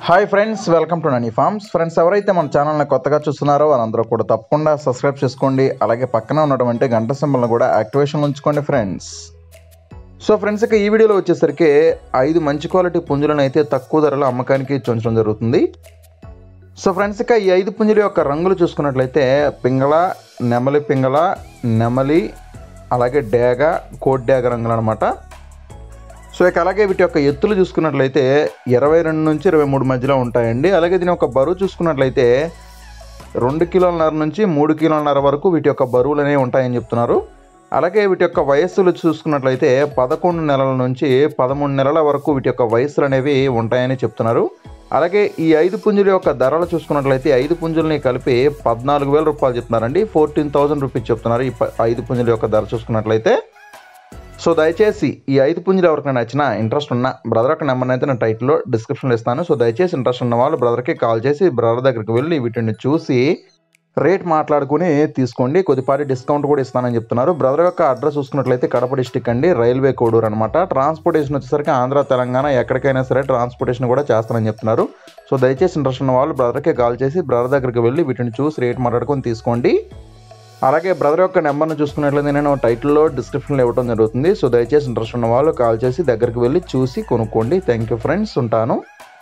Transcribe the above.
hi friends welcome to Nani farms friends ఎవరైతే మన ఛానల్ని కొత్తగా చూస్తున్నారో వాళ్ళందరూ కూడా తప్పకుండా సబ్స్క్రైబ్ చేసుకోండి అలాగే పక్కన ఉన్నటువంటి గంట సింబల్ని కూడా యాక్టివేషన్ ఉంచుకోండి ఫ్రెండ్స్ సో ఫ్రెండ్స్ ఇక ఈ వీడియోలో వచ్చేసరికి ఐదు మంచి క్వాలిటీ పుంజులను అయితే తక్కువ ధరలో అమ్మకానికి ఉంచడం జరుగుతుంది సో ఫ్రెండ్స్ ఇక ఈ ఐదు పుంజుల యొక్క రంగులు చూసుకున్నట్లయితే పింగళ నెమలి పింగళ నెమలి అలాగే డేగ కోట్ డేగ రంగులు అనమాట సో ఇక అలాగే వీటి యొక్క ఎత్తులు చూసుకున్నట్లయితే ఇరవై రెండు నుంచి ఇరవై మూడు మధ్యలో ఉంటాయండి అలాగే దీని యొక్క బరువు చూసుకున్నట్లయితే రెండు కిలోలన్నర నుంచి మూడు కిలోలన్నర వరకు వీటి యొక్క బరువులు అనేవి ఉంటాయని చెప్తున్నారు అలాగే వీటి యొక్క వయస్సులు చూసుకున్నట్లయితే పదకొండు నెలల నుంచి పదమూడు నెలల వరకు వీటి యొక్క వయస్సులు అనేవి ఉంటాయని చెప్తున్నారు అలాగే ఈ ఐదు పుంజుల యొక్క ధరలు చూసుకున్నట్లయితే ఐదు పుంజుల్ని కలిపి పద్నాలుగు వేల రూపాయలు చెప్తున్నారండి ఫోర్టీన్ థౌసండ్ రూపీస్ చెప్తున్నారు ఈ ప- ఐదు పుంజుల యొక్క ధర చూసుకున్నట్లయితే సో దయచేసి ఈ ఐదు పుంజులు ఎవరికైనా నచ్చిన ఇంట్రెస్ట్ ఉన్న బ్రదర్ యొక్క నెంబర్ అయితే నేను టైటిల్లో డిస్క్రిప్షన్లో ఇస్తాను సో దయచేసి ఇంట్రెస్ట్ ఉన్న వాళ్ళు బ్రదర్కి కాల్ చేసి బ్రదర్ దగ్గరికి వెళ్ళి వీటిని చూసి రేట్ మాట్లాడుకుని తీసుకోండి కొద్దిపాటి డిస్కౌంట్ కూడా ఇస్తానని చెప్తున్నారు బ్రదర్ యొక్క అడ్రస్ చూసుకున్నట్లయితే కడప డిస్టిక్ అండి రైల్వే కోడూరు అనమాట ట్రాన్స్పోర్టేషన్ వచ్చేసరికి ఆంధ్ర తెలంగాణ ఎక్కడికైనా సరే ట్రాన్స్పోర్టేషన్ కూడా చేస్తానని చెప్తున్నారు సో దయచేసి ఇంట్రెస్ట్ ఉన్న వాళ్ళు బ్రదర్కి కాల్ చేసి బ్రదర్ దగ్గరికి వెళ్ళి వీటిని చూసి రేట్ మాట్లాడుకొని తీసుకోండి అలాగే బ్రదర్ యొక్క నెంబర్ను చూసుకున్నట్లయితే నేను టైటిల్లో డిస్క్రిప్షన్లో ఇవ్వడం జరుగుతుంది సో దయచేసి ఇంట్రెస్ట్ ఉన్న వాళ్ళు కాల్ చేసి దగ్గరికి వెళ్ళి చూసి కొనుక్కోండి థ్యాంక్ యూ ఫ్రెండ్స్ ఉంటాను